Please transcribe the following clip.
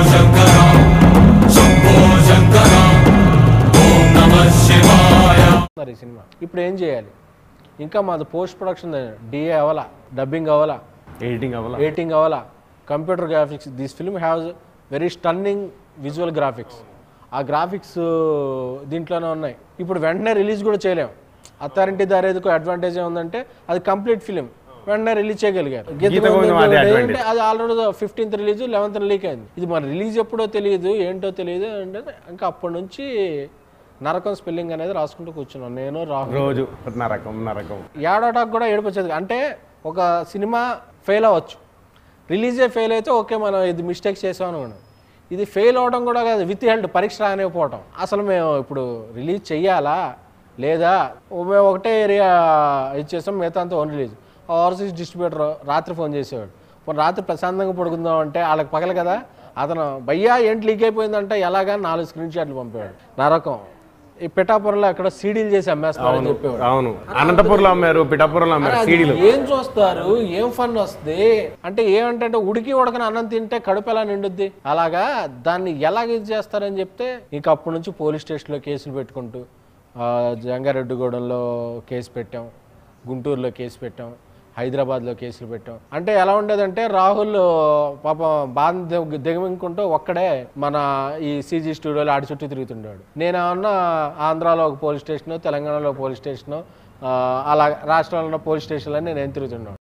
శంకర శంభో శంకర ఓం నమ శివాయ మరి ఈ సినిమా ఇప్పుడు ఏం చేయాలి ఇంకా మాది పోస్ట్ ప్రొడక్షన్ డిఏ అవ్వాలా డబ్బింగ్ అవ్వాలా ఎడిటింగ్ అవ్వాల ఎడిటింగ్ అవ్వాలా computer graphics this film haves very stunning visual graphics ఆ గ్రాఫిక్స్ దీంట్లోనే ఉన్నాయి ఇప్పుడు వెంటనే రిలీజ్ కూడా చేయలేం అత్తారింటి దారేదికు అడ్వాంటేజ్ ఏముందంటే అది కంప్లీట్ ఫిలిం వెంటనే రిలీజ్ చేయగలిగారు గీత గీత గోవిందం గోవిందం అదే ఏంటంటే advantage. అది already fifteenth release eleventh leak అయింది ఇది మన రిలీజ్ ఎప్పుడో తెలియదు ఏంటో తెలియదు అంటే ఇంకా అప్పటి నుంచి నరకం స్పెల్లింగ్ అనేది రాసుకుంటూ కూర్చున్నాను నేను రాహుల్ రోజు నరకం నరకం ఏడాటాకు కూడా ఏడిపొచ్చేది అంటే ఒక సినిమా ఫెయిల్ అవ్వచ్చు రిలీజే ఫెయిల్ అయితే ఓకే మనం ఇది మిస్టేక్స్ చేసాం అనుకోండి ఇది ఫెయిల్ అవడం కూడా కాదు విత్ హెల్డ్ పరీక్ష రానివ్వకపోవటం అసలు మేము ఇప్పుడు రిలీజ్ చెయ్యాలా లేదా ఓ మేము ఒకటే ఏరియా ఇచ్చేసాం మిగతా అంతా ఓన్ రిలీజ్ ఓవర్సీస్ డిస్ట్రిబ్యూటర్ రాత్రి ఫోన్ చేసేవాడు పోనీ రాత్రి ప్రశాంతంగా పడుకుందాం అంటే వాళ్ళకి పగల కదా అతను భయ్యా ఏంటి లీక్ అయిపోయిందంటే ఎలాగా నాలుగు స్క్రీన్ షాట్లు పంపేవాడు నరకం ఈ పిఠాపురంలో అక్కడ సీడీలు చేసి అమ్మేస్తామని చెప్పేవాడు అవును అనంతపురంలో అమ్మారు పిఠాపురంలో అమ్మారు అది సీడీలు ఏం చూస్తారు ఏం ఫన్ వస్తుంది అంటే ఏమంటే ఉడికి ఉడకని అన్నం తింటే కడుపు ఎలా నిండుద్ది అలాగా దాన్ని ఎలాగ ఇది చేస్తారని చెప్తే ఇంక అప్పటి నుంచి పోలీస్ స్టేషన్లో కేసులు పెట్టుకుంటూ ఆ, జంగారెడ్డిగూడెంలో కేసు పెట్టాం గుంటూరులో కేసు పెట్టాం హైదరాబాద్లో కేసులు పెట్టాం అంటే ఎలా ఉండేదంటే రాహుల్ పాపం బాధ దిగ- దిగమింగుకుంటూ ఒక్కడే మన ఈ సీజీ స్టూడియోలో ఆడి చుట్టూ తిరుగుతుండేవాడు నేను ఏమన్నా ఆంధ్రాలో ఒక పోలీస్ స్టేషన్ తెలంగాణలో ఒక పోలీస్ స్టేషన్ అలా రాష్ట్రాల్లో ఉన్న పోలీస్ స్టేషన్లో నేను ఏం తిరుగుతున్నాను